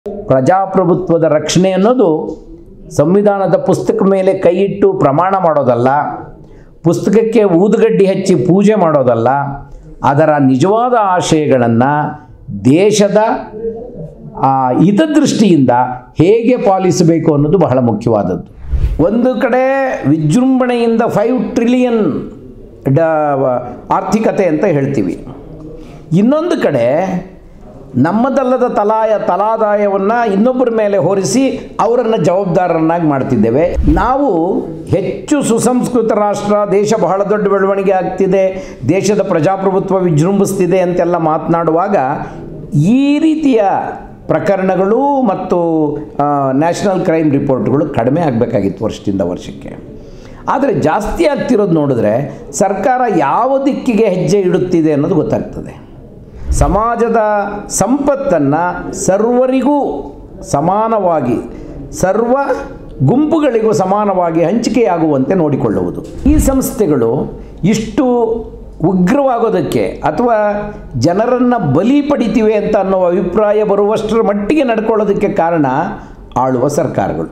ಪ್ರಜಾಪ್ರಭುತ್ವದ ರಕ್ಷಣೆ ಅನ್ನೋದು ಸಂವಿಧಾನದ ಪುಸ್ತಕ ಮೇಲೆ ಕೈ ಇಟ್ಟು ಪ್ರಮಾಣ ಮಾಡೋದಲ್ಲ ಪುಸ್ತಕಕ್ಕೆ ಊದುಗಡ್ಡಿ ಹಚ್ಚಿ ಪೂಜೆ ಮಾಡೋದಲ್ಲ ಅದರ ನಿಜವಾದ ಆಶಯಗಳನ್ನು ದೇಶದ ಆ, ಹಿತದೃಷ್ಟಿಯಿಂದ ಹೇಗೆ ಪಾಲಿಸಬೇಕು ಅನ್ನೋದು ಬಹಳ ಮುಖ್ಯವಾದದ್ದು ಒಂದು ಕಡೆ ವಿಜೃಂಭಣೆಯಿಂದ ಫೈವ್ ಟ್ರಿಲಿಯನ್ ಡ ಆರ್ಥಿಕತೆ ಅಂತ ಹೇಳ್ತೀವಿ ಇನ್ನೊಂದು ಕಡೆ ನಮ್ಮದಲ್ಲದ ತಲಾಯ ತಲಾದಾಯವನ್ನು ಇನ್ನೊಬ್ಬರ ಮೇಲೆ ಹೊರಿಸಿ ಅವರನ್ನು ಜವಾಬ್ದಾರರನ್ನಾಗಿ ಮಾಡ್ತಿದ್ದೇವೆ ನಾವು ಹೆಚ್ಚು ಸುಸಂಸ್ಕೃತ ರಾಷ್ಟ್ರ ದೇಶ ಬಹಳ ದೊಡ್ಡ ಬೆಳವಣಿಗೆ ಆಗ್ತಿದೆ ದೇಶದ ಪ್ರಜಾಪ್ರಭುತ್ವ ವಿಜೃಂಭಿಸ್ತಿದೆ ಅಂತೆಲ್ಲ ಮಾತನಾಡುವಾಗ ಈ ರೀತಿಯ ಪ್ರಕರಣಗಳು ಮತ್ತು ನ್ಯಾಷನಲ್ ಕ್ರೈಮ್ ರಿಪೋರ್ಟ್ಗಳು ಕಡಿಮೆ ಆಗಬೇಕಾಗಿತ್ತು ವರ್ಷದಿಂದ ವರ್ಷಕ್ಕೆ ಆದರೆ ಜಾಸ್ತಿ ಆಗ್ತಿರೋದು ನೋಡಿದ್ರೆ ಸರ್ಕಾರ ಯಾವ ದಿಕ್ಕಿಗೆ ಹೆಜ್ಜೆ ಇಡುತ್ತಿದೆ ಅನ್ನೋದು ಗೊತ್ತಾಗ್ತದೆ ಸಮಾಜದ ಸಂಪತ್ತನ್ನು ಸರ್ವರಿಗೂ ಸಮಾನವಾಗಿ ಅಥವಾ ಗುಂಪುಗಳಿಗೂ ಸಮಾನವಾಗಿ ಹಂಚಿಕೆಯಾಗುವಂತೆ ನೋಡಿಕೊಳ್ಳುವುದು ಈ ಸಂಸ್ಥೆಗಳು ಇಷ್ಟು ಉಗ್ರವಾಗೋದಕ್ಕೆ ಅಥವಾ ಜನರನ್ನು ಬಲಿ ಪಡಿತಿವೆ ಅಂತ ಅನ್ನೋ ಅಭಿಪ್ರಾಯ ಬರುವಷ್ಟರ ಮಟ್ಟಿಗೆ ನಡ್ಕೊಳ್ಳೋದಕ್ಕೆ ಕಾರಣ ಆಳುವ ಸರ್ಕಾರಗಳು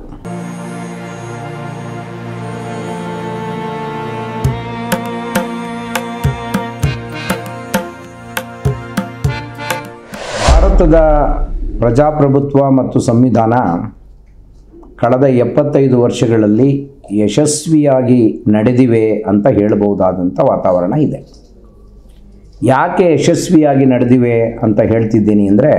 ಭಾರತದ ಪ್ರಜಾಪ್ರಭುತ್ವ ಮತ್ತು ಸಂವಿಧಾನ ಕಳೆದ ಎಪ್ಪತ್ತೈದು ವರ್ಷಗಳಲ್ಲಿ ಯಶಸ್ವಿಯಾಗಿ ನಡೆದಿವೆ ಅಂತ ಹೇಳಬಹುದಾದಂಥ ವಾತಾವರಣ ಇದೆ ಯಾಕೆ ಯಶಸ್ವಿಯಾಗಿ ನಡೆದಿವೆ ಅಂತ ಹೇಳ್ತಿದ್ದೀನಿ ಅಂದರೆ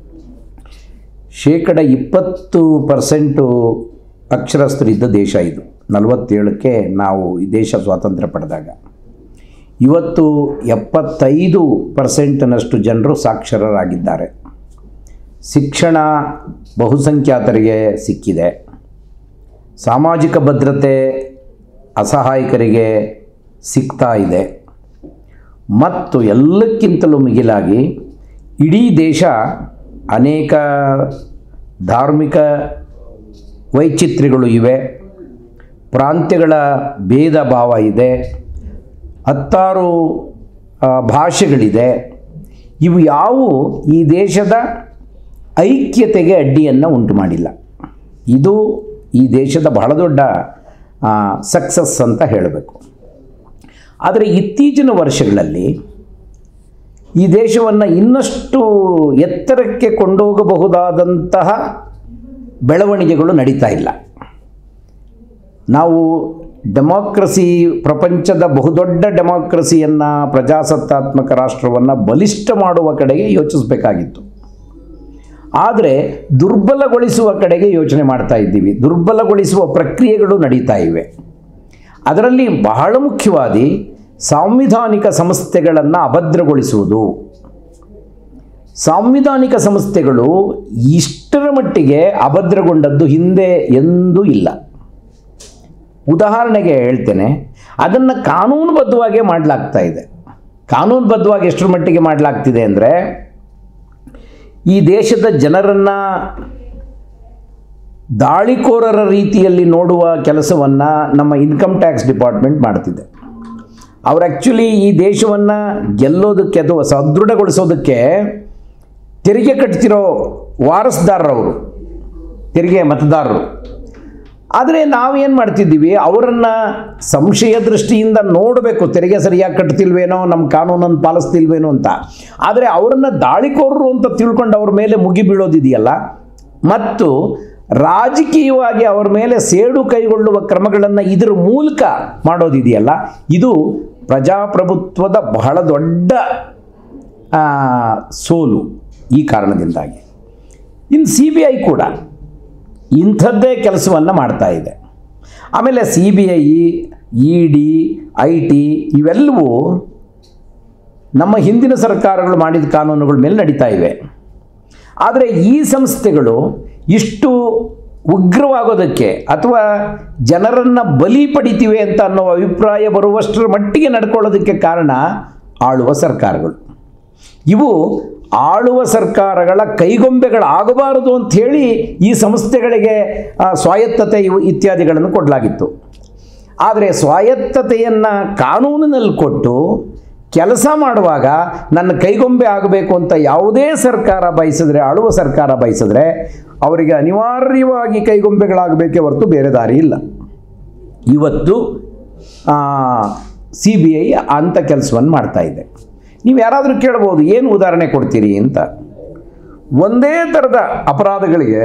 ಶೇಕಡ ಇಪ್ಪತ್ತು ಪರ್ಸೆಂಟು ಅಕ್ಷರಸ್ಥರಿದ್ದ ದೇಶ ಇದು ನಲವತ್ತೇಳಕ್ಕೆ ನಾವು ಈ ದೇಶ ಸ್ವಾತಂತ್ರ್ಯ ಪಡೆದಾಗ ಇವತ್ತು ಎಪ್ಪತ್ತೈದು ಪರ್ಸೆಂಟ್ನಷ್ಟು ಜನರು ಸಾಕ್ಷರರಾಗಿದ್ದಾರೆ ಶಿಕ್ಷಣ ಬಹುಸಂಖ್ಯಾತರಿಗೆ ಸಿಕ್ಕಿದೆ ಸಾಮಾಜಿಕ ಭದ್ರತೆ ಅಸಹಾಯಕರಿಗೆ ಸಿಗ್ತಾ ಇದೆ ಮತ್ತು ಎಲ್ಲಕ್ಕಿಂತಲೂ ಮಿಗಿಲಾಗಿ ಇಡೀ ದೇಶ ಅನೇಕ ಧಾರ್ಮಿಕ ವೈಚಿತ್ರ್ಯಗಳು ಇವೆ ಪ್ರಾಂತ್ಯಗಳ ಭೇದ ಭಾವ ಇದೆ ಹತ್ತಾರು ಆ, ಭಾಷೆಗಳಿದೆ ಇವು ಯಾವುವು ಈ ದೇಶದ ಐಕ್ಯತೆಗೆ ಅಡ್ಡಿಯನ್ನು ಉಂಟು ಮಾಡಿಲ್ಲ ಇದು ಈ ದೇಶದ ಬಹಳ ದೊಡ್ಡ ಸಕ್ಸಸ್ ಅಂತ ಹೇಳಬೇಕು ಆದರೆ ಇತ್ತೀಚಿನ ವರ್ಷಗಳಲ್ಲಿ ಈ ದೇಶವನ್ನು ಇನ್ನಷ್ಟು ಎತ್ತರಕ್ಕೆ ಕೊಂಡೋಗಬಹುದಾದಂತಹ ಬೆಳವಣಿಗೆಗಳು ನಡೀತಾ ಇಲ್ಲ ನಾವು ಡೆಮಾಕ್ರಸಿ ಪ್ರಪಂಚದ ಬಹುದೊಡ್ಡ ಡೆಮಾಕ್ರಸಿಯನ್ನು ಪ್ರಜಾಸತ್ತಾತ್ಮಕ ರಾಷ್ಟ್ರವನ್ನು ಬಲಿಷ್ಠ ಮಾಡುವ ಕಡೆಗೆ ಯೋಚಿಸಬೇಕಾಗಿತ್ತು ಆದರೆ ದುರ್ಬಲಗೊಳಿಸುವ ಕಡೆಗೆ ಯೋಚನೆ ಮಾಡ್ತಾ ಇದ್ದೀವಿ ದುರ್ಬಲಗೊಳಿಸುವ ಪ್ರಕ್ರಿಯೆಗಳು ನಡೀತಾ ಇವೆ ಅದರಲ್ಲಿ ಬಹಳ ಮುಖ್ಯವಾದಿ ಸಾಂವಿಧಾನಿಕ ಸಂಸ್ಥೆಗಳನ್ನು ಅಭದ್ರಗೊಳಿಸುವುದು ಸಾಂವಿಧಾನಿಕ ಸಂಸ್ಥೆಗಳು ಇಷ್ಟರ ಮಟ್ಟಿಗೆ ಅಭದ್ರಗೊಂಡದ್ದು ಹಿಂದೆ ಎಂದೂ ಇಲ್ಲ ಉದಾಹರಣೆಗೆ ಹೇಳ್ತೇನೆ ಅದನ್ನು ಕಾನೂನುಬದ್ಧವಾಗೇ ಮಾಡಲಾಗ್ತಾ ಇದೆ ಕಾನೂನುಬದ್ಧವಾಗಿ ಎಷ್ಟರ ಮಟ್ಟಿಗೆ ಮಾಡಲಾಗ್ತಿದೆ ಅಂದರೆ ಈ ದೇಶದ ಜನರನ್ನು ದಾಳಿಕೋರರ ರೀತಿಯಲ್ಲಿ ನೋಡುವ ಕೆಲಸವನ್ನು ನಮ್ಮ ಇನ್ಕಮ್ ಟ್ಯಾಕ್ಸ್ ಡಿಪಾರ್ಟ್ಮೆಂಟ್ ಮಾಡ್ತಿದೆ ಅವ್ರು ಆ್ಯಕ್ಚುಲಿ ಈ ದೇಶವನ್ನು ಗೆಲ್ಲೋದಕ್ಕೆ ಅಥವಾ ಸದೃಢಗೊಳಿಸೋದಕ್ಕೆ ತೆರಿಗೆ ಕಟ್ತಿರೋ ವಾರಸ್ದಾರರವರು ತೆರಿಗೆ ಮತದಾರರು ಆದರೆ ನಾವೇನು ಮಾಡ್ತಿದ್ದೀವಿ ಅವರನ್ನು ಸಂಶಯ ದೃಷ್ಟಿಯಿಂದ ನೋಡಬೇಕು ತೆರಿಗೆ ಸರಿಯಾಗಿ ಕಟ್ತಿಲ್ವೇನೋ ನಮ್ಮ ಕಾನೂನನ್ನು ಪಾಲಿಸ್ತಿಲ್ವೇನೋ ಅಂತ ಆದರೆ ಅವರನ್ನು ದಾಳಿಕೋರರು ಅಂತ ತಿಳ್ಕೊಂಡು ಅವ್ರ ಮೇಲೆ ಮುಗಿ ಬೀಳೋದಿದೆಯಲ್ಲ ಮತ್ತು ರಾಜಕೀಯವಾಗಿ ಅವ್ರ ಮೇಲೆ ಸೇಡು ಕೈಗೊಳ್ಳುವ ಕ್ರಮಗಳನ್ನು ಇದರ ಮೂಲಕ ಮಾಡೋದಿದೆಯಲ್ಲ ಇದು ಪ್ರಜಾಪ್ರಭುತ್ವದ ಬಹಳ ದೊಡ್ಡ ಆ, ಸೋಲು ಈ ಕಾರಣದಿಂದಾಗಿ ಇನ್ನು ಸಿ ಬಿ ಐ ಕೂಡ ಇಂಥದ್ದೇ ಕೆಲಸವನ್ನು ಮಾಡ್ತಾ ಇದೆ ಆಮೇಲೆ C B I E D I T ಇವೆಲ್ಲವೂ ನಮ್ಮ ಹಿಂದಿನ ಸರ್ಕಾರಗಳು ಮಾಡಿದ ಕಾನೂನುಗಳ ಮೇಲೆ ನಡೀತಾ ಇವೆ ಆದರೆ ಈ ಸಂಸ್ಥೆಗಳು ಇಷ್ಟು ಉಗ್ರವಾಗೋದಕ್ಕೆ ಅಥವಾ ಜನರನ್ನು ಬಲಿ ಪಡಿತಿವೆ ಅಂತ ಅನ್ನೋ ಅಭಿಪ್ರಾಯ ಬರುವಷ್ಟರ ಮಟ್ಟಿಗೆ ನಡ್ಕೊಳ್ಳೋದಕ್ಕೆ ಕಾರಣ ಆಳುವ ಸರ್ಕಾರಗಳು ಇವು ಆಳುವ ಸರ್ಕಾರಗಳ ಕೈಗೊಂಬೆಗಳಾಗಬಾರದು ಅಂಥೇಳಿ ಈ ಸಂಸ್ಥೆಗಳಿಗೆ ಆ, ಸ್ವಾಯತ್ತತೆ ಇವು ಇತ್ಯಾದಿಗಳನ್ನು ಕೊಡಲಾಗಿತ್ತು ಆದರೆ ಸ್ವಾಯತ್ತತೆಯನ್ನು ಕಾನೂನಿನಲ್ಲಿ ಕೊಟ್ಟು ಕೆಲಸ ಮಾಡುವಾಗ ನನ್ನ ಕೈಗೊಂಬೆ ಆಗಬೇಕು ಅಂತ ಯಾವುದೇ ಸರ್ಕಾರ ಬಯಸಿದ್ರೆ ಆಳುವ ಸರ್ಕಾರ ಬಯಸಿದ್ರೆ ಅವರಿಗೆ ಅನಿವಾರ್ಯವಾಗಿ ಕೈಗೊಂಬೆಗಳಾಗಬೇಕೇ ಹೊರತು ಬೇರೆ ದಾರಿ ಇಲ್ಲ ಇವತ್ತು ಸಿ ಬಿ ಐ ಅಂಥ ಕೆಲಸವನ್ನು ಮಾಡ್ತಾ ಇದೆ ನೀವು ಯಾರಾದರೂ ಕೇಳ್ಬೋದು ಏನು ಉದಾಹರಣೆ ಕೊಡ್ತೀರಿ ಅಂತ ಒಂದೇ ಥರದ ಅಪರಾಧಗಳಿಗೆ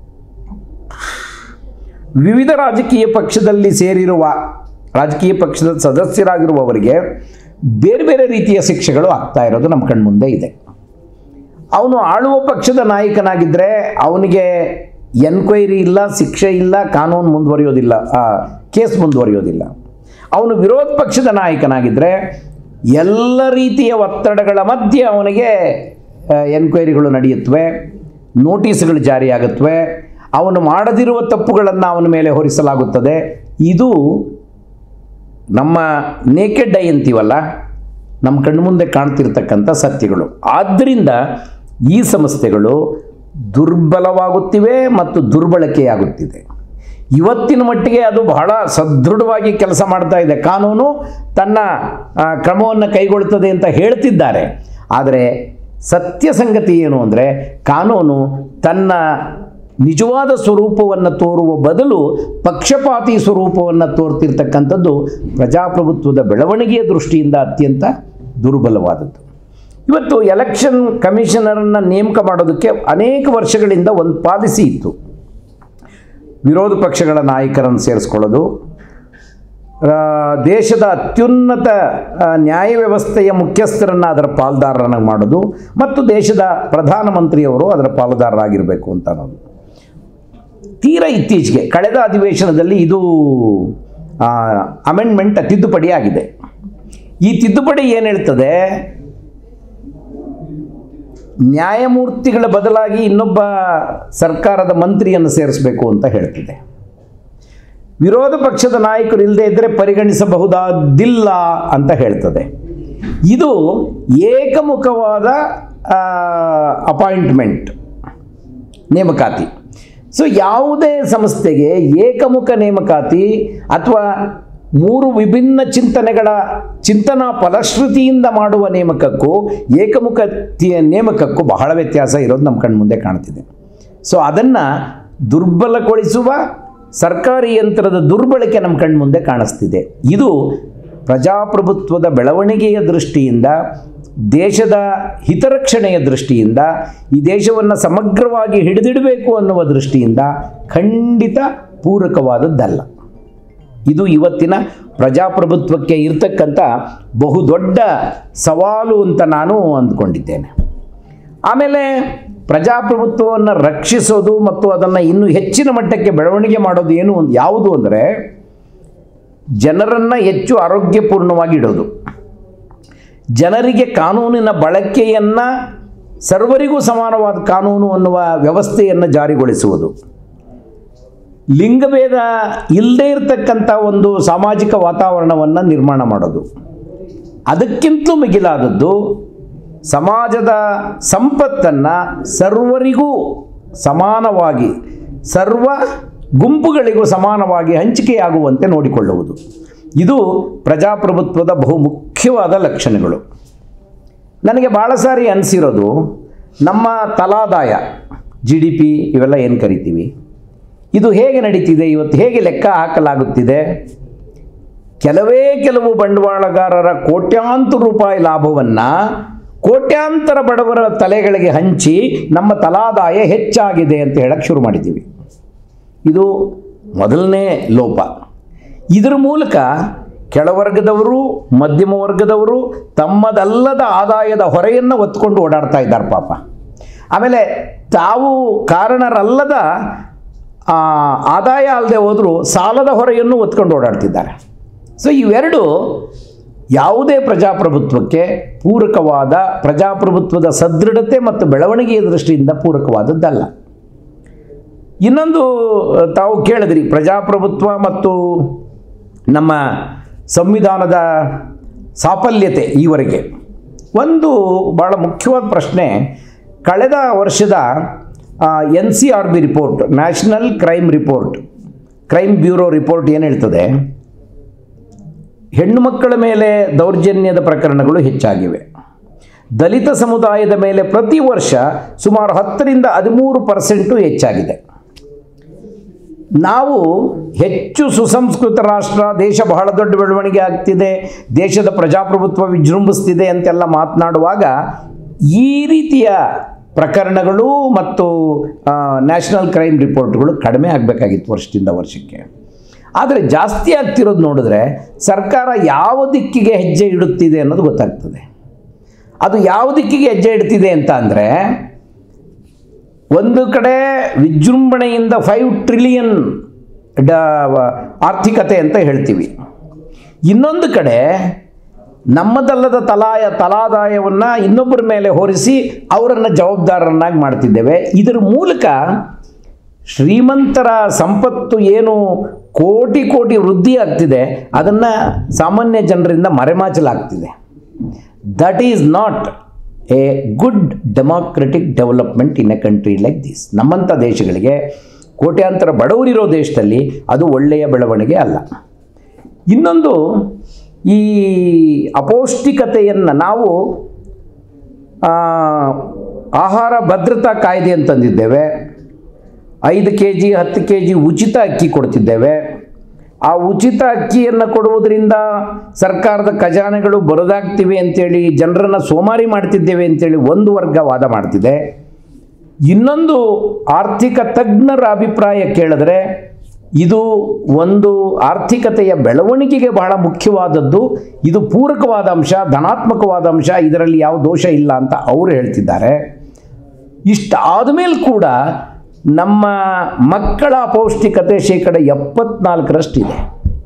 ವಿವಿಧ ರಾಜಕೀಯ ಪಕ್ಷದಲ್ಲಿ ಸೇರಿರುವ ರಾಜಕೀಯ ಪಕ್ಷದ ಸದಸ್ಯರಾಗಿರುವವರಿಗೆ ಬೇರೆ ಬೇರೆ ರೀತಿಯ ಶಿಕ್ಷೆಗಳು ಆಗ್ತಾ ಇರೋದು ನಮ್ಮ ಕಣ್ಮುಂದೆ ಇದೆ ಅವನು ಆಳುವ ಪಕ್ಷದ ನಾಯಕನಾಗಿದ್ದರೆ ಅವನಿಗೆ ಎನ್ಕ್ವೈರಿ ಇಲ್ಲ ಶಿಕ್ಷೆ ಇಲ್ಲ ಕಾನೂನು ಮುಂದುವರಿಯೋದಿಲ್ಲ ಆ, ಕೇಸ್ ಮುಂದುವರಿಯೋದಿಲ್ಲ ಅವನು ವಿರೋಧ ಪಕ್ಷದ ನಾಯಕನಾಗಿದ್ದರೆ ಎಲ್ಲ ರೀತಿಯ ಒತ್ತಡಗಳ ಮಧ್ಯೆ ಅವನಿಗೆ ಎನ್ಕ್ವೈರಿಗಳು ನಡೆಯುತ್ತವೆ ನೋಟಿಸ್ಗಳು ಜಾರಿಯಾಗುತ್ತವೆ ಅವನು ಮಾಡದಿರುವ ತಪ್ಪುಗಳನ್ನು ಅವನ ಮೇಲೆ ಹೊರಿಸಲಾಗುತ್ತದೆ ಇದು ನಮ್ಮ ನೇಕೆಡ್ ಐ ಅಂತೀವಲ್ಲ ನಮ್ಮ ಕಣ್ಮುಂದೆ ಕಾಣ್ತಿರ್ತಕ್ಕಂಥ ಸತ್ಯಗಳು ಆದ್ದರಿಂದ ಈ ಸಂಸ್ಥೆಗಳು ದುರ್ಬಲವಾಗುತ್ತಿವೆ ಮತ್ತು ದುರ್ಬಳಕೆಯಾಗುತ್ತಿದೆ ಇವತ್ತಿನ ಮಟ್ಟಿಗೆ ಅದು ಬಹಳ ಸದೃಢವಾಗಿ ಕೆಲಸ ಮಾಡ್ತಾ ಇದೆ ಕಾನೂನು ತನ್ನ ಆ, ಕ್ರಮವನ್ನು ಕೈಗೊಳ್ಳುತ್ತದೆ ಅಂತ ಹೇಳ್ತಿದ್ದಾರೆ ಆದರೆ ಸತ್ಯ ಸಂಗತಿ ಏನು ಅಂದರೆ ಕಾನೂನು ತನ್ನ ನಿಜವಾದ ಸ್ವರೂಪವನ್ನು ತೋರುವ ಬದಲು ಪಕ್ಷಪಾತಿ ಸ್ವರೂಪವನ್ನು ತೋರ್ತಿರ್ತಕ್ಕಂಥದ್ದು ಪ್ರಜಾಪ್ರಭುತ್ವದ ಬೆಳವಣಿಗೆಯ ದೃಷ್ಟಿಯಿಂದ ಅತ್ಯಂತ ದುರ್ಬಲವಾದದ್ದು ಇವತ್ತು ಎಲೆಕ್ಷನ್ ಕಮಿಷನರನ್ನು ನೇಮಕ ಮಾಡೋದಕ್ಕೆ ಅನೇಕ ವರ್ಷಗಳಿಂದ ಒಂದು ಪಾಲಿಸಿ ಇತ್ತು ವಿರೋಧ ಪಕ್ಷಗಳ ನಾಯಕರನ್ನು ಸೇರಿಸ್ಕೊಳ್ಳೋದು ಆ, ದೇಶದ ಅತ್ಯುನ್ನತ ಆ, ನ್ಯಾಯ ವ್ಯವಸ್ಥೆಯ ಮುಖ್ಯಸ್ಥರನ್ನು ಅದರ ಪಾಲ್ದಾರರನ್ನಾಗಿ ಮಾಡೋದು ಮತ್ತು ದೇಶದ ಪ್ರಧಾನಮಂತ್ರಿಯವರು ಅದರ ಪಾಲುದಾರರಾಗಿರಬೇಕು ಅಂತ ಅನ್ನೋದು ತೀರಾ ಇತ್ತೀಚೆಗೆ ಕಳೆದ ಅಧಿವೇಶನದಲ್ಲಿ ಇದು ಅಮೆಂಡ್ಮೆಂಟ್ ತಿದ್ದುಪಡಿ ಆಗಿದೆ ಈ ತಿದ್ದುಪಡಿ ಏನು ಹೇಳ್ತದೆ ನ್ಯಾಯಮೂರ್ತಿಗಳ ಬದಲಾಗಿ ಇನ್ನೊಬ್ಬ ಸರ್ಕಾರದ ಮಂತ್ರಿಯನ್ನು ಸೇರಿಸಬೇಕು ಅಂತ ಹೇಳ್ತಿದೆ ವಿರೋಧ ಪಕ್ಷದ ನಾಯಕರು ಇಲ್ಲದೆ ಇದ್ದರೆ ಪರಿಗಣಿಸಬಹುದಾದಿಲ್ಲ ಅಂತ ಹೇಳ್ತದೆ ಇದು ಏಕಮುಖವಾದ ಅಪಾಯಿಂಟ್ಮೆಂಟ್ ನೇಮಕಾತಿ ಸೊ ಯಾವುದೇ ಸಂಸ್ಥೆಗೆ ಏಕಮುಖ ನೇಮಕಾತಿ ಅಥವಾ ಮೂರು ವಿಭಿನ್ನ ಚಿಂತನೆಗಳ ಚಿಂತನಾ ಫಲಶ್ರುತಿಯಿಂದ ಮಾಡುವ ನೇಮಕಕ್ಕೂ ಏಕಮುಖ ತಿ- ನೇಮಕಕ್ಕೂ ಬಹಳ ವ್ಯತ್ಯಾಸ ಇರೋದು ನಮ್ಮ ಕಣ್ಮುಂದೆ ಕಾಣ್ತಿದೆ ಸೊ ಅದನ್ನು ದುರ್ಬಲಗೊಳಿಸುವ ಸರ್ಕಾರಿ ಯಂತ್ರದ ದುರ್ಬಳಕೆ ನಮ್ಮ ಕಣ್ಮುಂದೆ ಕಾಣಿಸ್ತಿದೆ ಇದು ಪ್ರಜಾಪ್ರಭುತ್ವದ ಬೆಳವಣಿಗೆಯ ದೃಷ್ಟಿಯಿಂದ ದೇಶದ ಹಿತರಕ್ಷಣೆಯ ದೃಷ್ಟಿಯಿಂದ ಈ ದೇಶವನ್ನು ಸಮಗ್ರವಾಗಿ ಹಿಡಿದಿಡಬೇಕು ಅನ್ನುವ ದೃಷ್ಟಿಯಿಂದ ಖಂಡಿತ ಪೂರಕವಾದದ್ದಲ್ಲ ಇದು ಇವತ್ತಿನ ಪ್ರಜಾಪ್ರಭುತ್ವಕ್ಕೆ ಇರ್ತಕ್ಕಂಥ ಬಹುದೊಡ್ಡ ಸವಾಲು ಅಂತ ನಾನು ಅಂದ್ಕೊಂಡಿದ್ದೇನೆ ಆಮೇಲೆ ಪ್ರಜಾಪ್ರಭುತ್ವವನ್ನು ರಕ್ಷಿಸೋದು ಮತ್ತು ಅದನ್ನು ಇನ್ನೂ ಹೆಚ್ಚಿನ ಮಟ್ಟಕ್ಕೆ ಬೆಳವಣಿಗೆ ಮಾಡೋದು ಏನು ಒಂದು ಯಾವುದು ಅಂದರೆ ಜನರನ್ನು ಹೆಚ್ಚು ಆರೋಗ್ಯಪೂರ್ಣವಾಗಿ ಇಡೋದು ಜನರಿಗೆ ಕಾನೂನಿನ ಬಳಕೆಯನ್ನು ಸರ್ವರಿಗೂ ಸಮಾನವಾದ ಕಾನೂನು ಅನ್ನುವ ವ್ಯವಸ್ಥೆಯನ್ನು ಜಾರಿಗೊಳಿಸುವುದು ಲಿಂಗಭೇದ ಇಲ್ಲದೇ ಇರತಕ್ಕಂಥ ಒಂದು ಸಾಮಾಜಿಕ ವಾತಾವರಣವನ್ನು ನಿರ್ಮಾಣ ಮಾಡೋದು ಅದಕ್ಕಿಂತಲೂ ಮಿಗಿಲಾದದ್ದು ಸಮಾಜದ ಸಂಪತ್ತನ್ನು ಸರ್ವರಿಗೂ ಸಮಾನವಾಗಿ ಸರ್ವ ಗುಂಪುಗಳಿಗೂ ಸಮಾನವಾಗಿ ಹಂಚಿಕೆಯಾಗುವಂತೆ ನೋಡಿಕೊಳ್ಳುವುದು ಇದು ಪ್ರಜಾಪ್ರಭುತ್ವದ ಬಹು ಮುಖ್ಯವಾದ ಲಕ್ಷಣಗಳು ನನಗೆ ಭಾಳ ಸಾರಿ ಅನಿಸಿರೋದು ನಮ್ಮ ತಲಾದಾಯ ಜಿ ಡಿ ಪಿ ಇವೆಲ್ಲ ಏನು ಕರಿತೀವಿ ಇದು ಹೇಗೆ ನಡೀತಿದೆ ಇವತ್ತು ಹೇಗೆ ಲೆಕ್ಕ ಹಾಕಲಾಗುತ್ತಿದೆ ಕೆಲವೇ ಕೆಲವು ಬಂಡವಾಳಗಾರರ ಕೋಟ್ಯಾಂತರ ರೂಪಾಯಿ ಲಾಭವನ್ನು ಕೋಟ್ಯಾಂತರ ಬಡವರ ತಲೆಗಳಿಗೆ ಹಂಚಿ ನಮ್ಮ ತಲಾದಾಯ ಹೆಚ್ಚಾಗಿದೆ ಅಂತ ಹೇಳಕ್ಕೆ ಶುರು ಮಾಡಿದ್ದೀವಿ ಇದು ಮೊದಲನೇ ಲೋಪ ಇದರ ಮೂಲಕ ಕೆಳವರ್ಗದವರು ಮಧ್ಯಮ ವರ್ಗದವರು ತಮ್ಮದಲ್ಲದ ಆದಾಯದ ಹೊರೆಯನ್ನು ಹೊತ್ಕೊಂಡು ಓಡಾಡ್ತಾ ಇದ್ದಾರೆ ಪಾಪ ಆಮೇಲೆ ತಾವು ಕಾರಣರಲ್ಲದ ಆ, ಆದಾಯ ಅಲ್ಲದೆ ಹೋದರೂ ಸಾಲದ ಹೊರೆಯನ್ನು ಹೊತ್ಕೊಂಡು ಓಡಾಡ್ತಿದ್ದಾರೆ ಸೊ ಇವೆರಡು ಯಾವುದೇ ಪ್ರಜಾಪ್ರಭುತ್ವಕ್ಕೆ ಪೂರಕವಾದ ಪ್ರಜಾಪ್ರಭುತ್ವದ ಸದೃಢತೆ ಮತ್ತು ಬೆಳವಣಿಗೆಯ ದೃಷ್ಟಿಯಿಂದ ಪೂರಕವಾದದ್ದಲ್ಲ ಇನ್ನೊಂದು ಅಹ್, ತಾವು ಕೇಳಿದ್ರಿ ಪ್ರಜಾಪ್ರಭುತ್ವ ಮತ್ತು ನಮ್ಮ ಸಂವಿಧಾನದ ಸಾಫಲ್ಯತೆ ಈವರೆಗೆ ಒಂದು ಭಾಳ ಮುಖ್ಯವಾದ ಪ್ರಶ್ನೆ ಕಳೆದ ವರ್ಷದ N C R B report national crime report crime bureau report ಏನು ಹೇಳ್ತದೆ ಹೆಣ್ಣು ಮಕ್ಕಳ ಮೇಲೆ ದೌರ್ಜನ್ಯದ ಪ್ರಕರಣಗಳು ಹೆಚ್ಚಾಗಿವೆ ದಲಿತ ಸಮುದಾಯದ ಮೇಲೆ ಪ್ರತಿ ವರ್ಷ ಸುಮಾರು ಹತ್ತರಿಂದ ಹದಿಮೂರು ಪರ್ಸೆಂಟು ಹೆಚ್ಚಾಗಿದೆ ನಾವು ಹೆಚ್ಚು ಸುಸಂಸ್ಕೃತ ರಾಷ್ಟ್ರ ದೇಶ ಬಹಳ ದೊಡ್ಡ ಬೆಳವಣಿಗೆ ಆಗ್ತಿದೆ ದೇಶದ ಪ್ರಜಾಪ್ರಭುತ್ವ ವಿಜೃಂಭಿಸ್ತಿದೆ ಅಂತೆಲ್ಲ ಮಾತನಾಡುವಾಗ ಈ ರೀತಿಯ ಪ್ರಕರಣಗಳು ಮತ್ತು ನ್ಯಾಷನಲ್ ಕ್ರೈಮ್ ರಿಪೋರ್ಟ್ಗಳು ಕಡಿಮೆ ಆಗಬೇಕಾಗಿತ್ತು ವರ್ಷದಿಂದ ವರ್ಷಕ್ಕೆ ಆದರೆ ಜಾಸ್ತಿ ಆಗ್ತಿರೋದು ನೋಡಿದ್ರೆ ಸರ್ಕಾರ ಯಾವ ದಿಕ್ಕಿಗೆ ಹೆಜ್ಜೆ ಇಡುತ್ತಿದೆ ಅನ್ನೋದು ಗೊತ್ತಾಗ್ತದೆ ಅದು ಯಾವ ದಿಕ್ಕಿಗೆ ಹೆಜ್ಜೆ ಇಡ್ತಿದೆ ಅಂತ ಅಂದರೆ ಒಂದು ಕಡೆ ವಿಜೃಂಭಣೆಯಿಂದ ಫೈವ್ ಟ್ರಿಲಿಯನ್ ಡ ಆರ್ಥಿಕತೆ ಅಂತ ಹೇಳ್ತೀವಿ ಇನ್ನೊಂದು ಕಡೆ ನಮ್ಮದಲ್ಲದ ತಲಾಯ ತಲಾದಾಯವನ್ನು ಇನ್ನೊಬ್ಬರ ಮೇಲೆ ಹೊರಿಸಿ ಅವರನ್ನು ಜವಾಬ್ದಾರರನ್ನಾಗಿ ಮಾಡ್ತಿದ್ದೇವೆ ಇದರ ಮೂಲಕ ಶ್ರೀಮಂತರ ಸಂಪತ್ತು ಏನು ಕೋಟಿ ಕೋಟಿ ವೃದ್ಧಿ ಆಗ್ತಿದೆ ಅದನ್ನು ಸಾಮಾನ್ಯ ಜನರಿಂದ ಮರೆಮಾಚಲಾಗ್ತಿದೆ that is not a good democratic development in a country like this ನಮ್ಮಂಥ ದೇಶಗಳಿಗೆ ಕೋಟ್ಯಾಂತರ ಬಡವರಿರೋ ದೇಶದಲ್ಲಿ ಅದು ಒಳ್ಳೆಯ ಬೆಳವಣಿಗೆ ಅಲ್ಲ ಇನ್ನೊಂದು ಈ ಅಪೌಷ್ಟಿಕತೆಯನ್ನು ನಾವು ಆ, ಆಹಾರ ಭದ್ರತಾ ಕಾಯ್ದೆ ಅಂತಂದಿದ್ದೇವೆ ಐದು ಕೆ ಜಿ ಹತ್ತು ಕೆ ಜಿ ಉಚಿತ ಅಕ್ಕಿ ಕೊಡ್ತಿದ್ದೇವೆ ಆ ಉಚಿತ ಅಕ್ಕಿಯನ್ನು ಕೊಡುವುದರಿಂದ ಸರ್ಕಾರದ ಖಜಾನೆಗಳು ಬರದಾಗ್ತಿವೆ ಅಂತೇಳಿ ಜನರನ್ನು ಸೋಮಾರಿ ಮಾಡ್ತಿದ್ದೇವೆ ಅಂತೇಳಿ ಒಂದು ವರ್ಗ ವಾದ ಮಾಡ್ತಿದೆ ಇನ್ನೊಂದು ಆರ್ಥಿಕ ತಜ್ಞರ ಅಭಿಪ್ರಾಯ ಕೇಳಿದ್ರೆ ಇದು ಒಂದು ಆರ್ಥಿಕತೆಯ ಬೆಳವಣಿಗೆಗೆ ಬಹಳ ಮುಖ್ಯವಾದದ್ದು ಇದು ಪೂರಕವಾದ ಅಂಶ ಧನಾತ್ಮಕವಾದ ಅಂಶ ಇದರಲ್ಲಿ ಯಾವ ದೋಷ ಇಲ್ಲ ಅಂತ ಅವರು ಹೇಳ್ತಿದ್ದಾರೆ ಇಷ್ಟಾದ ಮೇಲೆ ಕೂಡ ನಮ್ಮ ಮಕ್ಕಳ ಅಪೌಷ್ಟಿಕತೆ ಶೇಕಡ ಎಪ್ಪತ್ನಾಲ್ಕರಷ್ಟಿದೆ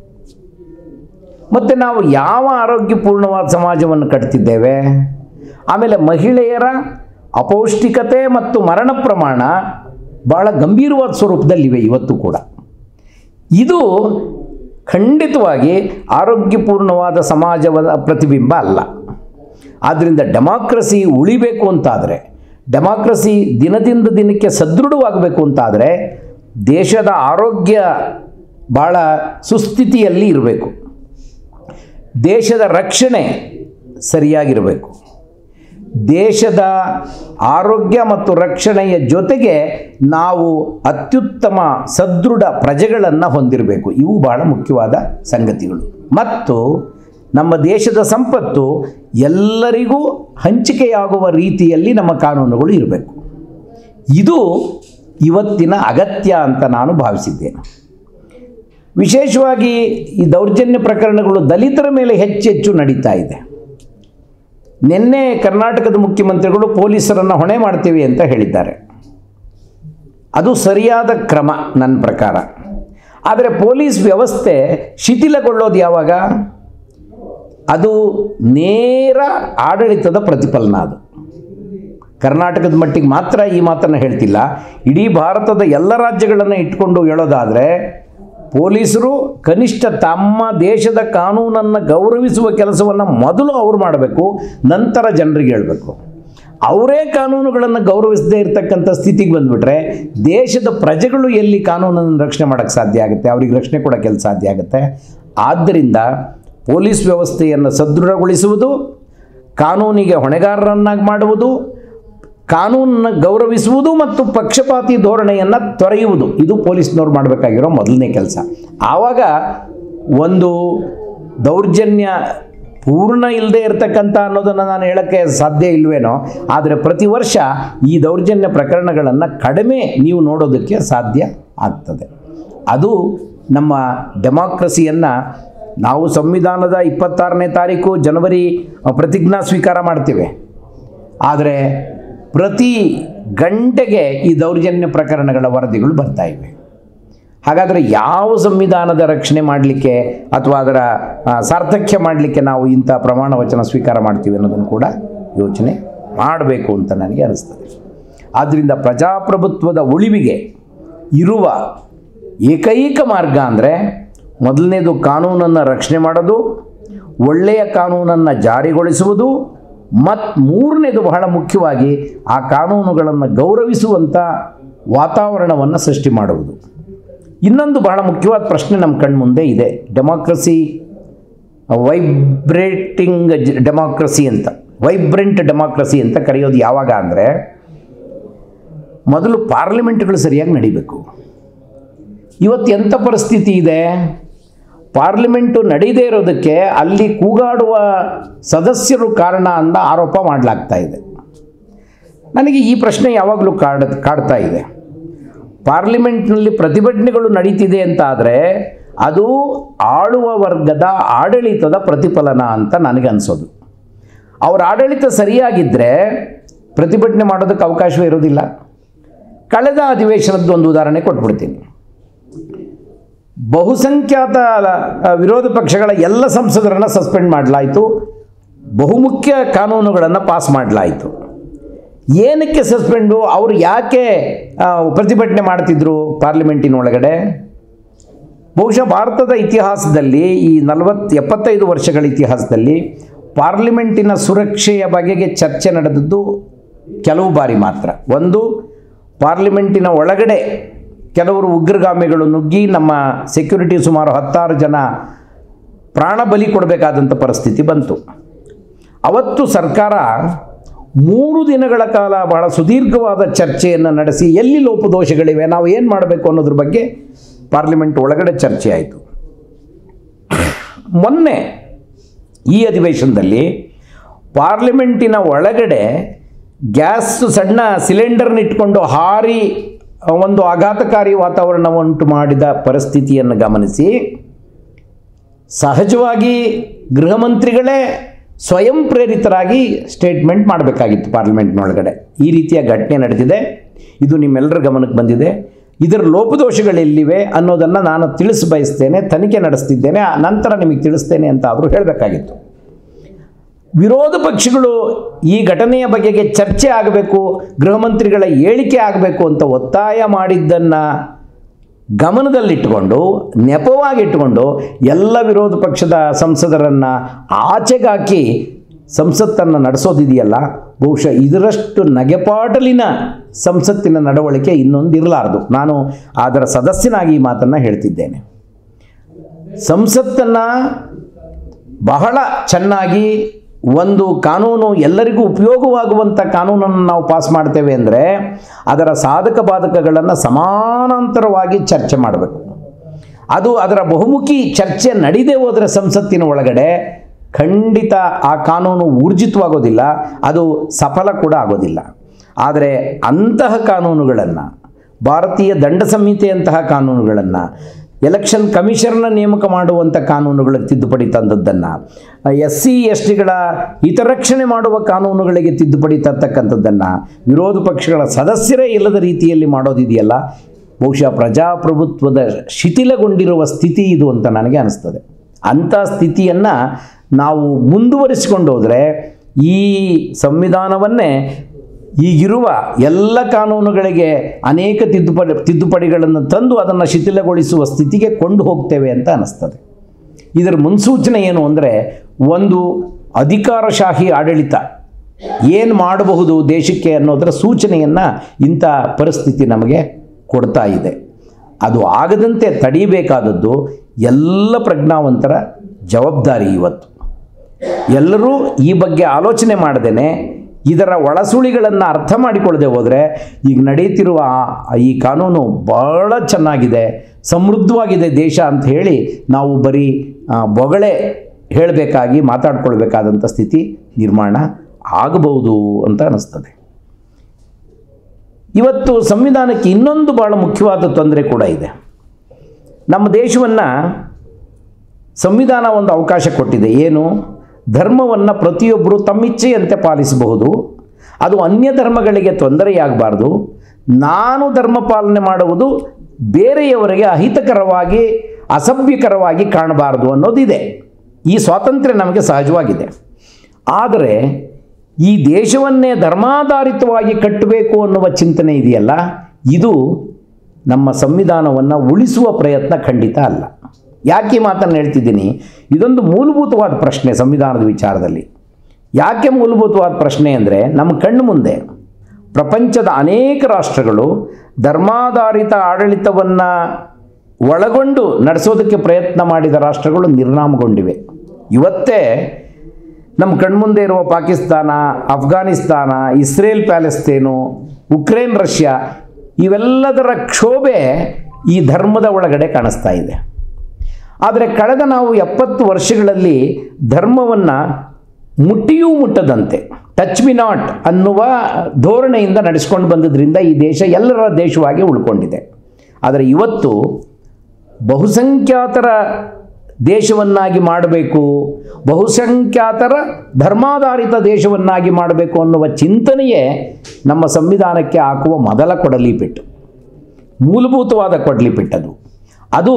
ಮತ್ತು ನಾವು ಯಾವ ಆರೋಗ್ಯಪೂರ್ಣವಾದ ಸಮಾಜವನ್ನು ಕಟ್ತಿದ್ದೇವೆ ಆಮೇಲೆ ಮಹಿಳೆಯರ ಅಪೌಷ್ಟಿಕತೆ ಮತ್ತು ಮರಣ ಪ್ರಮಾಣ ಬಹಳ ಗಂಭೀರವಾದ ಸ್ವರೂಪದಲ್ಲಿವೆ ಇವತ್ತು ಕೂಡ ಇದು ಖಂಡಿತವಾಗಿ ಆರೋಗ್ಯಪೂರ್ಣವಾದ ಸಮಾಜದ ಪ್ರತಿಬಿಂಬ ಅಲ್ಲ ಆದ್ದರಿಂದ ಡೆಮಾಕ್ರಸಿ ಉಳಿಬೇಕು ಅಂತಾದರೆ ಡೆಮಾಕ್ರಸಿ ದಿನದಿಂದ ದಿನಕ್ಕೆ ಸದೃಢವಾಗಬೇಕು ಅಂತಾದರೆ ದೇಶದ ಆರೋಗ್ಯ ಭಾಳ ಸುಸ್ಥಿತಿಯಲ್ಲಿ ಇರಬೇಕು ದೇಶದ ರಕ್ಷಣೆ ಸರಿಯಾಗಿರಬೇಕು ದೇಶದ ಆರೋಗ್ಯ ಮತ್ತು ರಕ್ಷಣೆಯ ಜೊತೆಗೆ ನಾವು ಅತ್ಯುತ್ತಮ ಸದೃಢ ಪ್ರಜೆಗಳನ್ನು ಹೊಂದಿರಬೇಕು ಇವು ಬಹಳ ಮುಖ್ಯವಾದ ಸಂಗತಿಗಳು ಮತ್ತು ನಮ್ಮ ದೇಶದ ಸಂಪತ್ತು ಎಲ್ಲರಿಗೂ ಹಂಚಿಕೆಯಾಗುವ ರೀತಿಯಲ್ಲಿ ನಮ್ಮ ಕಾನೂನುಗಳು ಇರಬೇಕು ಇದು ಇವತ್ತಿನ ಅಗತ್ಯ ಅಂತ ನಾನು ಭಾವಿಸಿದ್ದೇನೆ ವಿಶೇಷವಾಗಿ ಈ ದೌರ್ಜನ್ಯ ಪ್ರಕರಣಗಳು ದಲಿತರ ಮೇಲೆ ಹೆಚ್ಚೆಚ್ಚು ನಡೀತಾ ಇದೆ ನಿನ್ನೆ ಕರ್ನಾಟಕದ ಮುಖ್ಯಮಂತ್ರಿಗಳು ಪೊಲೀಸರನ್ನು ಹೊಣೆ ಮಾಡ್ತೀವಿ ಅಂತ ಹೇಳಿದ್ದಾರೆ ಅದು ಸರಿಯಾದ ಕ್ರಮ ನನ್ನ ಪ್ರಕಾರ ಆದರೆ ಪೊಲೀಸ್ ವ್ಯವಸ್ಥೆ ಶಿಥಿಲಗೊಳ್ಳೋದು ಯಾವಾಗ ಅದು ನೇರ ಆಡಳಿತದ ಪ್ರತಿಫಲನ ಅದು ಕರ್ನಾಟಕದ ಮಟ್ಟಿಗೆ ಮಾತ್ರ ಈ ಮಾತನ್ನು ಹೇಳ್ತಿಲ್ಲ ಇಡೀ ಭಾರತದ ಎಲ್ಲ ರಾಜ್ಯಗಳನ್ನು ಇಟ್ಕೊಂಡು ಹೇಳೋದಾದರೆ ಪೊಲೀಸರು ಕನಿಷ್ಠ ತಮ್ಮ ದೇಶದ ಕಾನೂನನ್ನು ಗೌರವಿಸುವ ಕೆಲಸವನ್ನು ಮೊದಲು ಅವ್ರು ಮಾಡಬೇಕು ನಂತರ ಜನರಿಗೆ ಹೇಳಬೇಕು ಅವರೇ ಕಾನೂನುಗಳನ್ನು ಗೌರವಿಸದೇ ಇರತಕ್ಕಂಥ ಸ್ಥಿತಿಗೆ ಬಂದುಬಿಟ್ರೆ ದೇಶದ ಪ್ರಜೆಗಳು ಎಲ್ಲಿ ಕಾನೂನನ್ನು ರಕ್ಷಣೆ ಮಾಡೋಕ್ಕೆ ಸಾಧ್ಯ ಆಗುತ್ತೆ ಅವ್ರಿಗೆ ರಕ್ಷಣೆ ಕೊಡೋಕ್ಕೆ ಸಾಧ್ಯ ಆಗುತ್ತೆ ಆದ್ದರಿಂದ ಪೊಲೀಸ್ ವ್ಯವಸ್ಥೆಯನ್ನು ಸದೃಢಗೊಳಿಸುವುದು ಕಾನೂನಿಗೆ ಹೊಣೆಗಾರರನ್ನಾಗಿ ಮಾಡುವುದು ಕಾನೂನನ್ನು ಗೌರವಿಸುವುದು ಮತ್ತು ಪಕ್ಷಪಾತಿ ಧೋರಣೆಯನ್ನು ತೊರೆಯುವುದು ಇದು ಪೊಲೀಸ್ನವ್ರು ಮಾಡಬೇಕಾಗಿರೋ ಮೊದಲನೇ ಕೆಲಸ ಆವಾಗ ಒಂದು ದೌರ್ಜನ್ಯ ಪೂರ್ಣ ಇಲ್ಲದೆ ಇರತಕ್ಕಂಥ ಅನ್ನೋದನ್ನು ನಾನು ಹೇಳೋಕ್ಕೆ ಸಾಧ್ಯ ಇಲ್ವೇನೋ ಆದರೆ ಪ್ರತಿ ವರ್ಷ ಈ ದೌರ್ಜನ್ಯ ಪ್ರಕರಣಗಳನ್ನು ಕಡಿಮೆ ನೀವು ನೋಡೋದಕ್ಕೆ ಸಾಧ್ಯ ಆಗ್ತದೆ ಅದು ನಮ್ಮ ಡೆಮಾಕ್ರಸಿಯನ್ನು ನಾವು ಸಂವಿಧಾನದ ಇಪ್ಪತ್ತಾರನೇ ತಾರೀಕು ಜನವರಿ ಅ, ಪ್ರತಿಜ್ಞಾ ಸ್ವೀಕಾರ ಮಾಡ್ತೇವೆ ಆದರೆ ಪ್ರತಿ ಗಂಟೆಗೆ ಈ ದೌರ್ಜನ್ಯ ಪ್ರಕರಣಗಳ ವರದಿಗಳು ಬರ್ತಾ ಇವೆ ಹಾಗಾದರೆ ಯಾವ ಸಂವಿಧಾನದ ರಕ್ಷಣೆ ಮಾಡಲಿಕ್ಕೆ ಅಥವಾ ಅದರ ಆ, ಸಾರ್ಥಕ್ಯ ಮಾಡಲಿಕ್ಕೆ ನಾವು ಇಂಥ ಪ್ರಮಾಣ ವಚನ ಸ್ವೀಕಾರ ಮಾಡ್ತೀವಿ ಅನ್ನೋದನ್ನು ಕೂಡ ಯೋಚನೆ ಮಾಡಬೇಕು ಅಂತ ನನಗೆ ಅನಿಸ್ತದೆ ಆದ್ದರಿಂದ ಪ್ರಜಾಪ್ರಭುತ್ವದ ಉಳಿವಿಗೆ ಇರುವ ಏಕೈಕ ಮಾರ್ಗ ಅಂದರೆ ಮೊದಲನೇದು ಕಾನೂನನ್ನು ರಕ್ಷಣೆ ಮಾಡೋದು ಒಳ್ಳೆಯ ಕಾನೂನನ್ನು ಜಾರಿಗೊಳಿಸುವುದು ಮತ್ತು ಮೂರನೇದು ಬಹಳ ಮುಖ್ಯವಾಗಿ ಆ ಕಾನೂನುಗಳನ್ನು ಗೌರವಿಸುವಂಥ ವಾತಾವರಣವನ್ನು ಸೃಷ್ಟಿ ಮಾಡುವುದು ಇನ್ನೊಂದು ಬಹಳ ಮುಖ್ಯವಾದ ಪ್ರಶ್ನೆ ನಮ್ಮ ಕಣ್ಮುಂದೆ ಇದೆ ಡೆಮಾಕ್ರಸಿ ವೈಬ್ರೇಟಿಂಗ್ ಡೆಮಾಕ್ರಸಿ ಅಂತ ವೈಬ್ರೆಂಟ್ ಡೆಮಾಕ್ರಸಿ ಅಂತ ಕರೆಯೋದು ಯಾವಾಗ ಅಂದರೆ ಮೊದಲು ಪಾರ್ಲಿಮೆಂಟ್ಗಳು ಸರಿಯಾಗಿ ನಡಿಬೇಕು ಇವತ್ತು ಎಂಥ ಪರಿಸ್ಥಿತಿ ಇದೆ ಪಾರ್ಲಿಮೆಂಟು ನಡೀದೇ ಇರೋದಕ್ಕೆ ಅಲ್ಲಿ ಕೂಗಾಡುವ ಸದಸ್ಯರು ಕಾರಣ ಅಂತ ಆರೋಪ ಮಾಡಲಾಗ್ತಾ ಇದೆ ನನಗೆ ಈ ಪ್ರಶ್ನೆ ಯಾವಾಗಲೂ ಕಾಡ್ ಕಾಡ್ತಾ ಇದೆ ಪಾರ್ಲಿಮೆಂಟ್ನಲ್ಲಿ ಪ್ರತಿಭಟನೆಗಳು ನಡೀತಿದೆ ಅಂತ ಆದರೆ ಅದು ಆಳುವ ವರ್ಗದ ಆಡಳಿತದ ಪ್ರತಿಫಲನ ಅಂತ ನನಗೆ ಅನಿಸೋದು ಅವರ ಆಡಳಿತ ಸರಿಯಾಗಿದ್ದರೆ ಪ್ರತಿಭಟನೆ ಮಾಡೋದಕ್ಕೆ ಅವಕಾಶವೇ ಇರೋದಿಲ್ಲ ಕಳೆದ ಅಧಿವೇಶನದ್ದು ಒಂದು ಉದಾಹರಣೆ ಕೊಟ್ಬಿಡ್ತೀನಿ ಬಹುಸಂಖ್ಯಾತ ಅ, ವಿರೋಧ ಪಕ್ಷಗಳ ಎಲ್ಲ ಸಂಸದರನ್ನು ಸಸ್ಪೆಂಡ್ ಮಾಡಲಾಯಿತು ಬಹುಮುಖ್ಯ ಕಾನೂನುಗಳನ್ನು ಪಾಸ್ ಮಾಡಲಾಯಿತು ಏನಕ್ಕೆ ಸಸ್ಪೆಂಡು ಅವರು ಯಾಕೆ ಆ, ಪ್ರತಿಭಟನೆ ಮಾಡ್ತಿದ್ರು ಪಾರ್ಲಿಮೆಂಟಿನ ಒಳಗಡೆ ಬಹುಶಃ ಭಾರತದ ಇತಿಹಾಸದಲ್ಲಿ ಈ ನಲವತ್ತು ಎಪ್ಪತ್ತೈದು ವರ್ಷಗಳ ಇತಿಹಾಸದಲ್ಲಿ ಪಾರ್ಲಿಮೆಂಟಿನ ಸುರಕ್ಷೆಯ ಬಗೆಗೆ ಚರ್ಚೆ ನಡೆದದ್ದು ಕೆಲವು ಬಾರಿ ಮಾತ್ರ ಒಂದು ಪಾರ್ಲಿಮೆಂಟಿನ ಒಳಗಡೆ ಕೆಲವರು ಉಗ್ರಗಾಮಿಗಳು ನುಗ್ಗಿ ನಮ್ಮ ಸೆಕ್ಯುರಿಟಿ ಸುಮಾರು ಹತ್ತಾರು ಜನ ಪ್ರಾಣ ಬಲಿ ಕೊಡಬೇಕಾದಂಥ ಪರಿಸ್ಥಿತಿ ಬಂತು ಅವತ್ತು ಸರ್ಕಾರ ಮೂರು ದಿನಗಳ ಕಾಲ ಬಹಳ ಸುದೀರ್ಘವಾದ ಚರ್ಚೆಯನ್ನು ನಡೆಸಿ ಎಲ್ಲಿ ಲೋಪದೋಷಗಳಿವೆ ನಾವು ಏನು ಮಾಡಬೇಕು ಅನ್ನೋದ್ರ ಬಗ್ಗೆ ಪಾರ್ಲಿಮೆಂಟ್ ಒಳಗಡೆ ಚರ್ಚೆ ಆಯಿತು ಮೊನ್ನೆ ಈ ಅಧಿವೇಶನದಲ್ಲಿ ಪಾರ್ಲಿಮೆಂಟಿನ ಒಳಗಡೆ ಗ್ಯಾಸ್ ಸಣ್ಣ ಸಿಲಿಂಡರ್ನ ಇಟ್ಕೊಂಡು ಹಾರಿ ಒಂದು ಆಘಾತಕಾರಿ ವಾತಾವರಣವನ್ನುಂಟು ಮಾಡಿದ ಪರಿಸ್ಥಿತಿಯನ್ನು ಗಮನಿಸಿ ಸಹಜವಾಗಿ ಗೃಹ ಮಂತ್ರಿಗಳೇ ಸ್ವಯಂ ಪ್ರೇರಿತರಾಗಿ ಸ್ಟೇಟ್ಮೆಂಟ್ ಮಾಡಬೇಕಾಗಿತ್ತು ಪಾರ್ಲಿಮೆಂಟ್ನೊಳಗಡೆ ಈ ರೀತಿಯ ಘಟನೆ ನಡೆದಿದೆ ಇದು ನಿಮ್ಮೆಲ್ಲರ ಗಮನಕ್ಕೆ ಬಂದಿದೆ ಇದರ ಲೋಪದೋಷಗಳೆಲ್ಲಿವೆ ಅನ್ನೋದನ್ನು ನಾನು ತಿಳಿಸ ಬಯಸ್ತೇನೆ ತನಿಖೆ ನಡೆಸ್ತಿದ್ದೇನೆ ಆ ನಂತರ ನಿಮಗೆ ತಿಳಿಸ್ತೇನೆ ಅಂತ ಆದರೂ ಹೇಳಬೇಕಾಗಿತ್ತು ವಿರೋಧ ಪಕ್ಷಗಳು ಈ ಘಟನೆಯ ಬಗೆಗೆ ಚರ್ಚೆ ಆಗಬೇಕು ಗೃಹ ಮಂತ್ರಿಗಳ ಹೇಳಿಕೆ ಆಗಬೇಕು ಅಂತ ಒತ್ತಾಯ ಮಾಡಿದ್ದನ್ನು ಗಮನದಲ್ಲಿಟ್ಟುಕೊಂಡು ನೆಪವಾಗಿಟ್ಟುಕೊಂಡು ಎಲ್ಲ ವಿರೋಧ ಪಕ್ಷದ ಸಂಸದರನ್ನು ಆಚೆಗಾಕಿ ಸಂಸತ್ತನ್ನು ನಡೆಸೋದಿದೆಯಲ್ಲ ಬಹುಶಃ ಇದರಷ್ಟು ನಗೆಪಾಟಲಿನ ಸಂಸತ್ತಿನ ನಡವಳಿಕೆ ಇನ್ನೊಂದು ಇರಲಾರ್ದು ನಾನು ಅದರ ಸದಸ್ಯನಾಗಿ ಈ ಮಾತನ್ನು ಹೇಳ್ತಿದ್ದೇನೆ ಸಂಸತ್ತನ್ನು ಬಹಳ ಚೆನ್ನಾಗಿ ಒಂದು ಕಾನೂನು ಎಲ್ಲರಿಗೂ ಉಪಯೋಗವಾಗುವಂಥ ಕಾನೂನನ್ನು ನಾವು ಪಾಸ್ ಮಾಡ್ತೇವೆ ಅಂದರೆ ಅದರ ಸಾಧಕ ಬಾಧಕಗಳನ್ನು ಸಮಾನಾಂತರವಾಗಿ ಚರ್ಚೆ ಮಾಡಬೇಕು ಅದು ಅದರ ಬಹುಮುಖಿ ಚರ್ಚೆ ನಡೀದೇ ಹೋದರೆ ಸಂಸತ್ತಿನ ಒಳಗಡೆ ಖಂಡಿತ ಆ ಕಾನೂನು ಊರ್ಜಿತವಾಗೋದಿಲ್ಲ ಅದು ಸಫಲ ಕೂಡ ಆಗೋದಿಲ್ಲ ಆದರೆ ಅಂತಹ ಕಾನೂನುಗಳನ್ನು ಭಾರತೀಯ ದಂಡ ಸಂಹಿತೆಯಂತಹ ಕಾನೂನುಗಳನ್ನು ಎಲೆಕ್ಷನ್ ಕಮಿಷನ್ನ ನೇಮಕ ಮಾಡುವಂಥ ಕಾನೂನುಗಳ ತಿದ್ದುಪಡಿ ತಂದದ್ದನ್ನು ಎಸ್ ಸಿ ಎಸ್ ಟಿಗಳ ಹಿತರಕ್ಷಣೆ ಮಾಡುವ ಕಾನೂನುಗಳಿಗೆ ತಿದ್ದುಪಡಿ ತರ್ತಕ್ಕಂಥದ್ದನ್ನು ವಿರೋಧ ಪಕ್ಷಗಳ ಸದಸ್ಯರೇ ಇಲ್ಲದ ರೀತಿಯಲ್ಲಿ ಮಾಡೋದಿದೆಯಲ್ಲ ಬಹುಶಃ ಪ್ರಜಾಪ್ರಭುತ್ವದ ಶಿಥಿಲಗೊಂಡಿರುವ ಸ್ಥಿತಿ ಇದು ಅಂತ ನನಗೆ ಅನಿಸ್ತದೆ ಅಂಥ ಸ್ಥಿತಿಯನ್ನು ನಾವು ಮುಂದುವರಿಸಿಕೊಂಡು ಹೋದರೆ ಈ ಸಂವಿಧಾನವನ್ನೇ ಈಗಿರುವ ಎಲ್ಲ ಕಾನೂನುಗಳಿಗೆ ಅನೇಕ ತಿದ್ದುಪಡಿ ತಿದ್ದುಪಡಿಗಳನ್ನು ತಂದು ಅದನ್ನು ಶಿಥಿಲಗೊಳಿಸುವ ಸ್ಥಿತಿಗೆ ಕೊಂಡು ಹೋಗ್ತೇವೆ ಅಂತ ಅನ್ನಿಸ್ತದೆ ಇದರ ಮುನ್ಸೂಚನೆ ಏನು ಅಂದರೆ ಒಂದು ಅಧಿಕಾರಶಾಹಿ ಆಡಳಿತ ಏನು ಮಾಡಬಹುದು ದೇಶಕ್ಕೆ ಅನ್ನೋದರ ಸೂಚನೆಯನ್ನು ಇಂಥ ಪರಿಸ್ಥಿತಿ ನಮಗೆ ಕೊಡ್ತಾ ಇದೆ ಅದು ಆಗದಂತೆ ತಡೆಯಬೇಕಾದದ್ದು ಎಲ್ಲ ಪ್ರಜ್ಞಾವಂತರ ಜವಾಬ್ದಾರಿ ಇವತ್ತು ಎಲ್ಲರೂ ಈ ಬಗ್ಗೆ ಆಲೋಚನೆ ಮಾಡ್ದೇನೆ ಇದರ ಒಳಸುಳಿಗಳನ್ನು ಅರ್ಥ ಮಾಡಿಕೊಳ್ಳದೆ ಹೋದರೆ ಈಗ ನಡೀತಿರುವ ಆ- ಈ ಕಾನೂನು ಬಹಳ ಚೆನ್ನಾಗಿದೆ ಸಮೃದ್ಧವಾಗಿದೆ ದೇಶ ಅಂತ ಹೇಳಿ ನಾವು ಬರೀ ಆ, ಬೊಗಳೆ ಹೇಳಬೇಕಾಗಿ ಮಾತಾಡ್ಕೊಳ್ಬೇಕಾದಂಥ ಸ್ಥಿತಿ ನಿರ್ಮಾಣ ಆಗಬಹುದು ಅಂತ ಅನ್ನಿಸ್ತದೆ ಇವತ್ತು ಸಂವಿಧಾನಕ್ಕೆ ಇನ್ನೊಂದು ಭಾಳ ಮುಖ್ಯವಾದ ತೊಂದರೆ ಕೂಡ ಇದೆ ನಮ್ಮ ದೇಶವನ್ನು ಸಂವಿಧಾನ ಒಂದು ಅವಕಾಶ ಕೊಟ್ಟಿದೆ ಏನು ಧರ್ಮವನ್ನು ಪ್ರತಿಯೊಬ್ಬರು ತಮ್ಮಿಚ್ಛೆಯಂತೆ ಪಾಲಿಸಬಹುದು ಅದು ಅನ್ಯ ಧರ್ಮಗಳಿಗೆ ತೊಂದರೆಯಾಗಬಾರ್ದು ನಾನು ಧರ್ಮ ಪಾಲನೆ ಮಾಡುವುದು ಬೇರೆಯವರಿಗೆ ಅಹಿತಕರವಾಗಿ ಅಸಭ್ಯಕರವಾಗಿ ಕಾಣಬಾರದು ಅನ್ನೋದಿದೆ ಈ ಸ್ವಾತಂತ್ರ್ಯ ನಮಗೆ ಸಹಜವಾಗಿದೆ ಆದರೆ ಈ ದೇಶವನ್ನೇ ಧರ್ಮಾಧಾರಿತವಾಗಿ ಕಟ್ಟಬೇಕು ಅನ್ನುವ ಚಿಂತನೆ ಇದೆಯಲ್ಲ ಇದು ನಮ್ಮ ಸಂವಿಧಾನವನ್ನು ಉಳಿಸುವ ಪ್ರಯತ್ನ ಖಂಡಿತ ಅಲ್ಲ ಯಾಕೆ ಈ ಮಾತನ್ನು ಹೇಳ್ತಿದ್ದೀನಿ ಇದೊಂದು ಮೂಲಭೂತವಾದ ಪ್ರಶ್ನೆ ಸಂವಿಧಾನದ ವಿಚಾರದಲ್ಲಿ ಯಾಕೆ ಮೂಲಭೂತವಾದ ಪ್ರಶ್ನೆ ಅಂದರೆ ನಮ್ಮ ಕಣ್ಣು ಮುಂದೆ ಪ್ರಪಂಚದ ಅನೇಕ ರಾಷ್ಟ್ರಗಳು ಧರ್ಮಾಧಾರಿತ ಆಡಳಿತವನ್ನು ಒಳಗೊಂಡು ನಡೆಸೋದಕ್ಕೆ ಪ್ರಯತ್ನ ಮಾಡಿದ ರಾಷ್ಟ್ರಗಳು ನಿರ್ನಾಮಗೊಂಡಿವೆ ಇವತ್ತೇ ನಮ್ಮ ಕಣ್ಮುಂದೆ ಇರುವ Pakistan Afghanistan Israel Palestine Ukraine Russia ಇವೆಲ್ಲದರ ಕ್ಷೋಭೆ ಈ ಧರ್ಮದ ಒಳಗಡೆ ಕಾಣಿಸ್ತಾ ಇದೆ ಆದರೆ ಕಳೆದ ನಾವು ಎಪ್ಪತ್ತು ವರ್ಷಗಳಲ್ಲಿ ಧರ್ಮವನ್ನು ಮುಟ್ಟಿಯೂ ಮುಟ್ಟದಂತೆ ಟಚ್ ಮಿ ನಾಟ್ ಅನ್ನುವ ಧೋರಣೆಯಿಂದ ನಡೆಸ್ಕೊಂಡು ಬಂದದ್ರಿಂದ ಈ ದೇಶ ಎಲ್ಲರ ದೇಶವಾಗಿ ಉಳ್ಕೊಂಡಿದೆ ಆದರೆ ಇವತ್ತು ಬಹುಸಂಖ್ಯಾತರ ದೇಶವನ್ನಾಗಿ ಮಾಡಬೇಕು ಬಹುಸಂಖ್ಯಾತರ ಧರ್ಮಾಧಾರಿತ ದೇಶವನ್ನಾಗಿ ಮಾಡಬೇಕು ಅನ್ನುವ ಚಿಂತನೆಯೇ ನಮ್ಮ ಸಂವಿಧಾನಕ್ಕೆ ಹಾಕುವ ಮೊದಲ ಕೊಡಲಿ ಪೆಟ್ಟು ಮೂಲಭೂತವಾದ ಕೊಡಲಿ ಪೆಟ್ಟದು ಅದು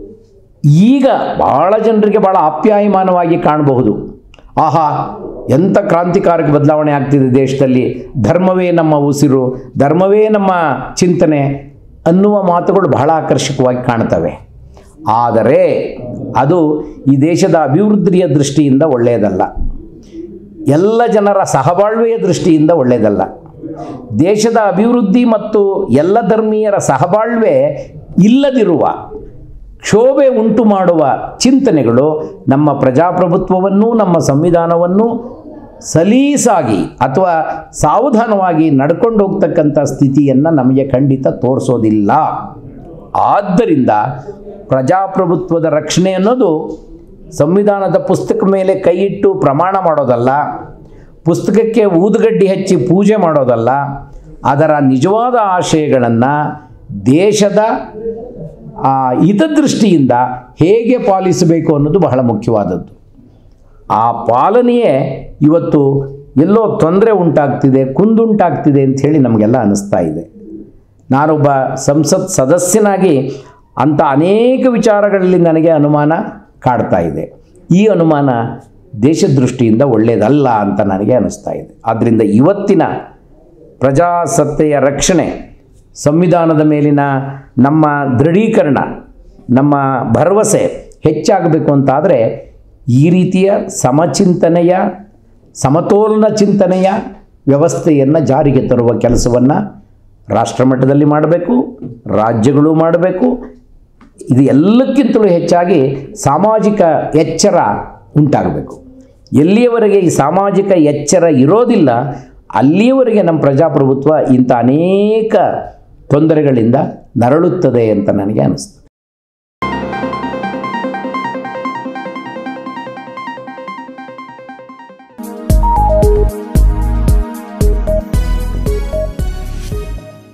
ಈಗ ಬಹಳ ಜನರಿಗೆ ಬಹಳ ಆಪ್ಯಾಯಮಾನವಾಗಿ ಕಾಣಬಹುದು ಆಹಾ ಎಂಥ ಕ್ರಾಂತಿಕಾರಕ ಬದಲಾವಣೆ ಆಗ್ತಿದೆ ದೇಶದಲ್ಲಿ ಧರ್ಮವೇ ನಮ್ಮ ಉಸಿರು ಧರ್ಮವೇ ನಮ್ಮ ಚಿಂತನೆ ಅನ್ನುವ ಮಾತುಗಳು ಬಹಳ ಆಕರ್ಷಕವಾಗಿ ಕಾಣ್ತವೆ ಆದರೆ ಅದು ಈ ದೇಶದ ಅಭಿವೃದ್ಧಿಯ ದೃಷ್ಟಿಯಿಂದ ಒಳ್ಳೆಯದಲ್ಲ ಎಲ್ಲ ಜನರ ಸಹಬಾಳ್ವೆಯ ದೃಷ್ಟಿಯಿಂದ ಒಳ್ಳೆಯದಲ್ಲ ದೇಶದ ಅಭಿವೃದ್ಧಿ ಮತ್ತು ಎಲ್ಲ ಧರ್ಮೀಯರ ಸಹಬಾಳ್ವೆ ಇಲ್ಲದಿರುವ ಕ್ಷೋಭೆ ಉಂಟು ಮಾಡುವ ಚಿಂತನೆಗಳು ನಮ್ಮ ಪ್ರಜಾಪ್ರಭುತ್ವವನ್ನು ನಮ್ಮ ಸಂವಿಧಾನವನ್ನು ಸಲೀಸಾಗಿ ಅಥವಾ ಸಾವಧಾನವಾಗಿ ನಡ್ಕೊಂಡು ಹೋಗ್ತಕ್ಕಂಥ ಸ್ಥಿತಿಯನ್ನು ನಮಗೆ ಖಂಡಿತ ತೋರಿಸೋದಿಲ್ಲ ಆದ್ದರಿಂದ ಪ್ರಜಾಪ್ರಭುತ್ವದ ರಕ್ಷಣೆ ಅನ್ನೋದು ಸಂವಿಧಾನದ ಪುಸ್ತಕ ಮೇಲೆ ಕೈ ಇಟ್ಟು ಪ್ರಮಾಣ ಮಾಡೋದಲ್ಲ ಪುಸ್ತಕಕ್ಕೆ ಊದುಗಡ್ಡಿ ಹಚ್ಚಿ ಪೂಜೆ ಮಾಡೋದಲ್ಲ ಅದರ ನಿಜವಾದ ಆಶಯಗಳನ್ನು ದೇಶದ ಆ ಹಿತದೃಷ್ಟಿಯಿಂದ ಹೇಗೆ ಪಾಲಿಸಬೇಕು ಅನ್ನೋದು ಬಹಳ ಮುಖ್ಯವಾದದ್ದು ಆ ಪಾಲನೆಯೇ ಇವತ್ತು ಎಲ್ಲೋ ತೊಂದರೆ ಉಂಟಾಗ್ತಿದೆ ಕುಂದುಂಟಾಗ್ತಿದೆ ಅಂಥೇಳಿ ನಮಗೆಲ್ಲ ಅನ್ನಿಸ್ತಾ ಇದೆ ನಾನೊಬ್ಬ ಸಂಸತ್ ಸದಸ್ಯನಾಗಿ ಅಂಥ ಅನೇಕ ವಿಚಾರಗಳಲ್ಲಿ ನನಗೆ ಅನುಮಾನ ಕಾಡ್ತಾ ಇದೆ ಈ ಅನುಮಾನ ದೇಶದೃಷ್ಟಿಯಿಂದ ಒಳ್ಳೆಯದಲ್ಲ ಅಂತ ನನಗೆ ಅನ್ನಿಸ್ತಾ ಇದೆ ಆದ್ದರಿಂದ ಇವತ್ತಿನ ಪ್ರಜಾಸತ್ತೆಯ ರಕ್ಷಣೆ ಸಂವಿಧಾನದ ಮೇಲಿನ ನಮ್ಮ ದೃಢೀಕರಣ ನಮ್ಮ ಭರವಸೆ ಹೆಚ್ಚಾಗಬೇಕು ಅಂತಾದರೆ ಈ ರೀತಿಯ ಸಮಚಿಂತನೆಯ ಸಮತೋಲನ ಚಿಂತನೆಯ ವ್ಯವಸ್ಥೆಯನ್ನು ಜಾರಿಗೆ ತರುವ ಕೆಲಸವನ್ನು ರಾಷ್ಟ್ರಮಟ್ಟದಲ್ಲಿ ಮಾಡಬೇಕು ರಾಜ್ಯಗಳು ಮಾಡಬೇಕು ಇದು ಎಲ್ಲಕ್ಕಿಂತಲೂ ಹೆಚ್ಚಾಗಿ ಸಾಮಾಜಿಕ ಎಚ್ಚರ ಉಂಟಾಗಬೇಕು ಎಲ್ಲಿಯವರೆಗೆ ಈ ಸಾಮಾಜಿಕ ಎಚ್ಚರ ಇರೋದಿಲ್ಲ ಅಲ್ಲಿಯವರೆಗೆ ನಮ್ಮ ಪ್ರಜಾಪ್ರಭುತ್ವ ಇಂಥ ಅನೇಕ ತೊಂದರೆಗಳಿಂದ ನರಳುತ್ತದೆ ಅಂತ ನನಗೆ ಅನಿಸ್ತು